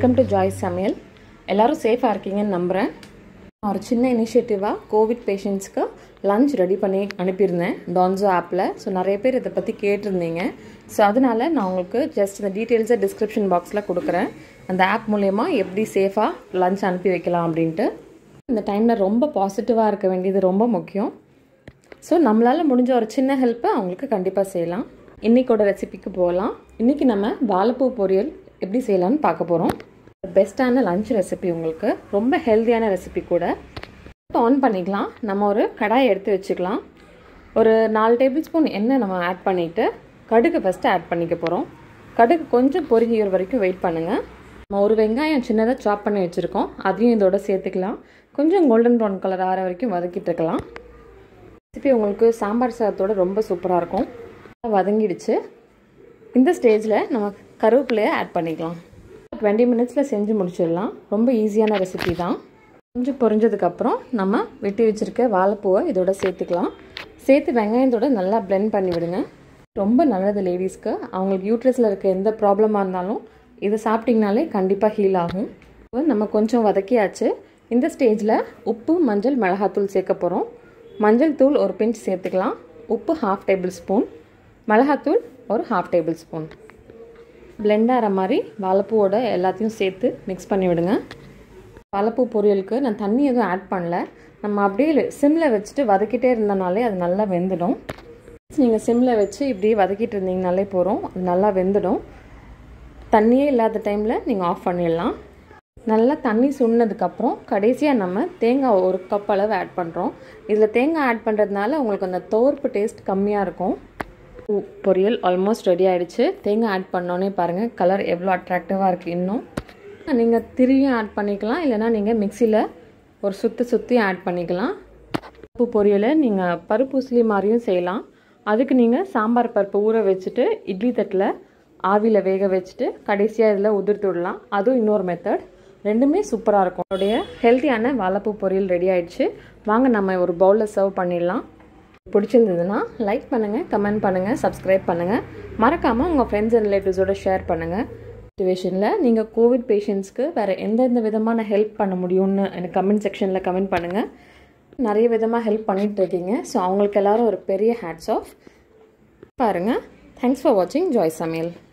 welcome to Joy சமையல் எல்லோரும் சேஃபாக இருக்கீங்கன்னு நம்புகிறேன் ஒரு சின்ன இனிஷியேட்டிவாக கோவிட் பேஷண்ட்ஸ்க்கு லஞ்ச் ரெடி பண்ணி அனுப்பியிருந்தேன் டான்ஸோ ஆப்பில் ஸோ நிறைய பேர் இதை பற்றி கேட்டிருந்தீங்க ஸோ அதனால் நான் உங்களுக்கு ஜஸ்ட் இந்த டீட்டெயில்ஸை டிஸ்கிரிப்ஷன் பாக்ஸில் கொடுக்குறேன் அந்த ஆப் மூலயமா எப்படி சேஃபாக லஞ்ச் அனுப்பி வைக்கலாம் அப்படின்ட்டு இந்த டைமில் ரொம்ப பாசிட்டிவாக இருக்க வேண்டியது ரொம்ப முக்கியம் ஸோ நம்மளால் முடிஞ்ச ஒரு சின்ன ஹெல்ப்பை அவங்களுக்கு கண்டிப்பாக செய்யலாம் இன்றைக்கோட ரெசிபிக்கு போகலாம் இன்றைக்கி நம்ம வாழைப்பூ பொரியல் எப்படி செய்யலாம்னு பார்க்க போகிறோம் பெஸ்ட்டான லஞ்ச் ரெசிபி உங்களுக்கு ரொம்ப ஹெல்த்தியான ரெசிபி கூட ஆன் பண்ணிக்கலாம் நம்ம ஒரு கடாய் எடுத்து வச்சுக்கலாம் ஒரு நாலு டேபிள் ஸ்பூன் எண்ணெய் நம்ம ஆட் பண்ணிவிட்டு கடுகு ஃபஸ்ட்டு ஆட் பண்ணிக்க போகிறோம் கடுகு கொஞ்சம் பொரிஞ்சிக்கிற வரைக்கும் வெயிட் பண்ணுங்கள் நம்ம ஒரு வெங்காயம் சின்னதாக சாப் பண்ணி வச்சுருக்கோம் அதையும் இதோட சேர்த்துக்கலாம் கொஞ்சம் கோல்டன் ப்ரௌன் கலர் ஆற வரைக்கும் வதக்கிட்டு இருக்கலாம் ரெசிபி உங்களுக்கு சாம்பார் சாதத்தோட ரொம்ப சூப்பராக இருக்கும் வதங்கிடுச்சு இந்த ஸ்டேஜில் நம்ம கருவேப்பிலையை ஆட் பண்ணிக்கலாம் டுவெண்ட்டி மினிட்ஸில் செஞ்சு முடிச்சிடலாம் ரொம்ப ஈஸியான ரெசிபி தான் கொஞ்சம் பொரிஞ்சதுக்கப்புறம் நம்ம வெட்டி வச்சுருக்க வாழைப்பூவை இதோட சேர்த்துக்கலாம் சேர்த்து வெங்காயத்தோட நல்லா பிளெண்ட் பண்ணி விடுங்க ரொம்ப நல்லது லேடிஸ்க்கு அவங்களுக்கு யூட்ரஸில் இருக்க எந்த ப்ராப்ளமாக இருந்தாலும் இதை சாப்பிட்டிங்கனாலே கண்டிப்பாக ஹீல் ஆகும் நம்ம கொஞ்சம் வதக்கியாச்சு இந்த ஸ்டேஜில் உப்பு மஞ்சள் மிளகாத்தூள் சேர்க்க போகிறோம் மஞ்சள் தூள் ஒரு பிஞ்ச் சேர்த்துக்கலாம் உப்பு ஹாஃப் டேபிள் ஸ்பூன் மிளகாத்தூள் ஒரு ஹாஃப் டேபிள் ஸ்பூன் பிளெண்ட் ஆகிற மாதிரி வாழைப்பூவோட எல்லாத்தையும் சேர்த்து மிக்ஸ் பண்ணி விடுங்க வாழைப்பூ பொரியலுக்கு நான் தண்ணி எதுவும் ஆட் பண்ணல நம்ம அப்படியே சிம்மில் வச்சுட்டு வதக்கிட்டே இருந்தனாலே அது நல்லா வெந்துடும் நீங்கள் சிம்மில் வச்சு இப்படியே வதக்கிட்டு இருந்தீங்கனாலே போகிறோம் அது நல்லா வெந்துடும் தண்ணியே இல்லாத டைமில் நீங்கள் ஆஃப் பண்ணிடலாம் நல்லா தண்ணி சுண்ணதுக்கப்புறம் கடைசியாக நம்ம தேங்காய் ஒரு கப் அளவு ஆட் பண்ணுறோம் இதில் தேங்காய் ஆட் பண்ணுறதுனால உங்களுக்கு அந்த தோர்ப்பு டேஸ்ட் கம்மியாக இருக்கும் பொரியல் ஆல்மோஸ்ட் ரெடி ஆகிடுச்சு தேங்காய் ஆட் பண்ணோன்னே பாருங்கள் கலர் எவ்வளோ அட்ராக்டிவாக இருக்குது இன்னும் நீங்கள் திரியும் ஆட் பண்ணிக்கலாம் இல்லைனா நீங்கள் மிக்சியில் ஒரு சுற்றி சுற்றி ஆட் பண்ணிக்கலாம் பருப்பு பொரியலை நீங்கள் பருப்பு உசிலி மாதிரியும் செய்யலாம் அதுக்கு நீங்கள் சாம்பார் பருப்பு ஊற வச்சுட்டு இட்லி தட்டில் ஆவியில் வேக வச்சுட்டு கடைசியாக இதில் உதிர்த்து விடலாம் அதுவும் இன்னொரு மெத்தட் ரெண்டுமே சூப்பராக இருக்கும் அதோடைய ஹெல்த்தியான வாழைப்பூ பொரியல் ரெடி ஆயிடுச்சு வாங்க நம்ம ஒரு பவுலில் சர்வ் பண்ணிடலாம் பிடிச்சிருந்ததுன்னா லைக் பண்ணுங்கள் கமெண்ட் பண்ணுங்கள் சப்ஸ்கிரைப் பண்ணுங்கள் மறக்காமல் உங்கள் ஃப்ரெண்ட்ஸ் அண்ட் ரிலேட்டிவ்ஸோட ஷேர் பண்ணுங்கள் சுச்சுவேஷனில் நீங்கள் கோவிட் பேஷண்ட்ஸ்க்கு வேறு எந்தெந்த விதமான ஹெல்ப் பண்ண முடியும்னு எனக்கு கமெண்ட் செக்ஷனில் கமெண்ட் பண்ணுங்கள் நிறைய விதமாக ஹெல்ப் பண்ணிகிட்டு இருக்கீங்க ஸோ அவங்களுக்கு எல்லோரும் ஒரு பெரிய ஹேட்ஸ் ஆஃப் பாருங்கள் தேங்க்ஸ் ஃபார் வாட்சிங் ஜாய் சமையல்